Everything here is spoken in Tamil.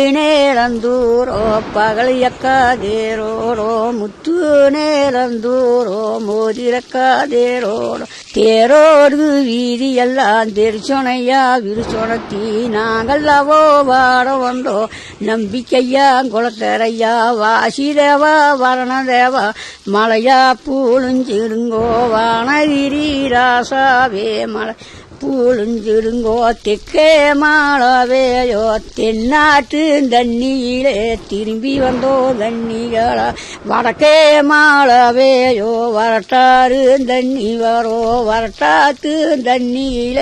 நேரந்தூரோ பகலியக்காதேரோடோ முத்து நேரந்தூரோ மோதிரக்காதேரோடோ தேரோடு வீதியெல்லாம் தெரிச்சோனையா விரிச்சோனத்தி நாங்கள்லவோ வாட வந்தோ நம்பிக்கையா குளக்கரையா வாசிதேவா வரணதேவா மலையா பூளுஞ்சிடுங்கோ வானகிரி ராசாவே மலை பூளுஞ்சிடுங்கோ தெக்கே மாளவேயோ தென்னாட்டு தண்ணியிலே திரும்பி வந்தோ தண்ணிகளா வடக்கே மாளவேயோ வரட்டாறு தண்ணி வரோ வரட்டாத்து தண்ணியிலே